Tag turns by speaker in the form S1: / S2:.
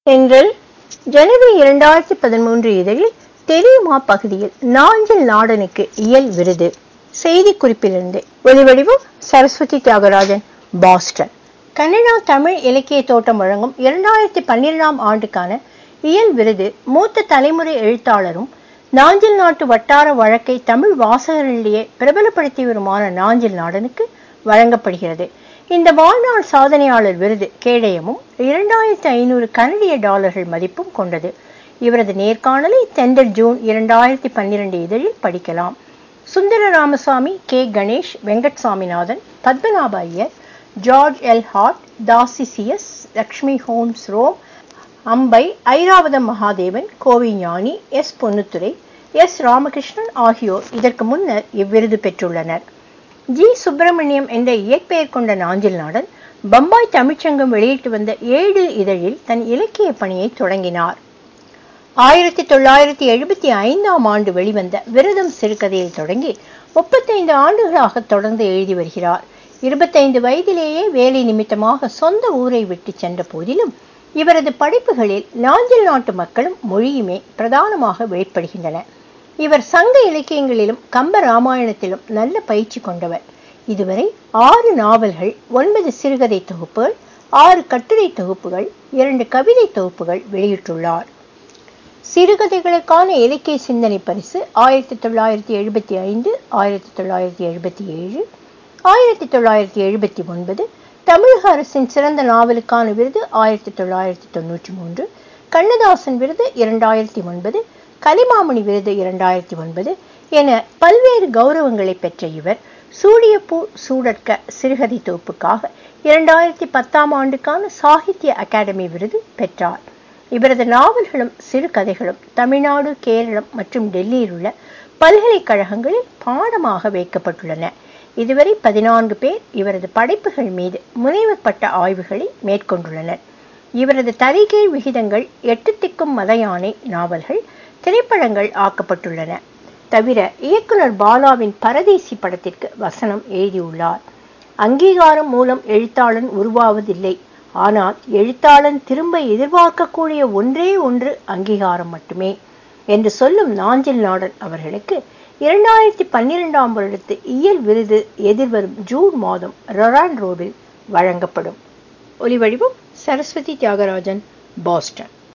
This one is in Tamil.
S1: என்றல் ஜனவரி இரண்டாயிரத்தி பதிமூன்று இதழில் தெரியுமா பகுதியில் நாஞ்சில் நாடனுக்கு இயல் விருது செய்தி குறிப்பிலிருந்து ஒலிவடிவம் சரஸ்வதி தியாகராஜன் பாஸ்டன் கன்னடா தமிழ் இலக்கிய தோட்டம் வழங்கும் இரண்டாயிரத்தி பன்னிரெண்டாம் ஆண்டுக்கான இயல் விருது மூத்த தலைமுறை எழுத்தாளரும் நாஞ்சில் நாட்டு வட்டார வழக்கை தமிழ் வாசகர்களிடையே பிரபலப்படுத்தி வருமான நாஞ்சில் நாடனுக்கு வழங்கப்படுகிறது இந்த வாழ்நாள் சாதனையாளர் விருது கேடயமும் இரண்டாயிரத்தி ஐநூறு கனடிய டாலர்கள் மதிப்பும் கொண்டது இவரது நேர்காணலை தெண்டல் ஜூன் இரண்டாயிரத்தி பன்னிரண்டு இதழில் படிக்கலாம் Sundara Ramasamy K Ganesh Venkat Saminathan Padmanabha Iyer George L Hart தாசி CS Lakshmi Holmstrom Ambai Iravatham Mahadevan Kovai ஞானி எஸ் பொன்னுத்துரை எஸ் ராமகிருஷ்ணன் ஆகியோர் இதற்கு முன்னர் இவ்விருது பெற்றுள்ளனர் ஜி சுப்பிரமணியம் என்ற இயற்பெயர் கொண்ட நாஞ்சில் நாடன் பம்பாய் தமிழ்ச்சங்கம் வெளியிட்டு வந்த ஏழு இதழில் தன் இலக்கிய பணியை தொடங்கினார் ஆயிரத்தி தொள்ளாயிரத்தி எழுபத்தி ஐந்தாம் ஆண்டு வெளிவந்த விரதம் சிறுகதையில் தொடங்கி முப்பத்தைந்து ஆண்டுகளாக தொடர்ந்து எழுதி வருகிறார் இருபத்தைந்து வயதிலேயே வேலை நிமித்தமாக சொந்த ஊரை விட்டு சென்ற போதிலும் இவரது படைப்புகளில் நாஞ்சில் நாட்டு மக்களும் மொழியுமே பிரதானமாக வெளிப்படுகின்றன இவர் சங்க இலக்கியங்களிலும் கம்ப ராமாயணத்திலும் நல்ல பயிற்சி கொண்டவர் இதுவரை ஆறு நாவல்கள் ஒன்பது சிறுகதை தொகுப்புகள் ஆறு கட்டுரை தொகுப்புகள் இரண்டு கவிதை தொகுப்புகள் வெளியிட்டுள்ளார் சிறுகதைகளுக்கான இலக்கிய சிந்தனை பரிசு ஆயிரத்தி தொள்ளாயிரத்தி எழுபத்தி ஐந்து ஆயிரத்தி தொள்ளாயிரத்தி எழுபத்தி ஏழு ஆயிரத்தி தொள்ளாயிரத்தி எழுபத்தி ஒன்பது தமிழக அரசின் சிறந்த நாவலுக்கான விருது ஆயிரத்தி தொள்ளாயிரத்தி தொன்னூற்றி மூன்று கண்ணதாசன் விருது இரண்டாயிரத்தி ஒன்பது கலிமாமணி விருது இரண்டாயிரத்தி ஒன்பது என பல்வேறு கௌரவங்களை பெற்ற இவர் சூடியப்பூ சூடற்க சிறுகதை தொகுப்புக்காக இரண்டாயிரத்தி பத்தாம் ஆண்டுக்கான சாகித்ய அகாடமி விருது பெற்றார் இவரது நாவல்களும் சிறுகதைகளும் தமிழ்நாடு கேரளம் மற்றும் டெல்லியில் உள்ள பல்கலைக்கழகங்களில் பாடமாக வைக்கப்பட்டுள்ளன இதுவரை பதினான்கு பேர் இவரது படைப்புகள் மீது முனைவர் பட்ட ஆய்வுகளை மேற்கொண்டுள்ளனர் இவரது தரிகீழ் விகிதங்கள் எட்டு திக்கும் மலையானை நாவல்கள் திரைப்படங்கள் ஆக்கப்பட்டுள்ளன தவிர இயக்குனர் பாலாவின் பரதேசி படத்திற்கு வசனம் எழுதியுள்ளார் அங்கீகாரம் மூலம் எழுத்தாளன் உருவாவதில்லை ஆனால் எழுத்தாளன் திரும்ப எதிர்பார்க்கக்கூடிய ஒன்றே ஒன்று அங்கீகாரம் மட்டுமே என்று சொல்லும் நாஞ்சில் நாடன் அவர்களுக்கு இரண்டாயிரத்தி பன்னிரெண்டாம் வருடத்து இயல் விருது எதிர்வரும் ஜூன் மாதம் ரொரான் ரோவில் வழங்கப்படும் ஒலிவடிவம் சரஸ்வதி தியாகராஜன் பாஸ்டன்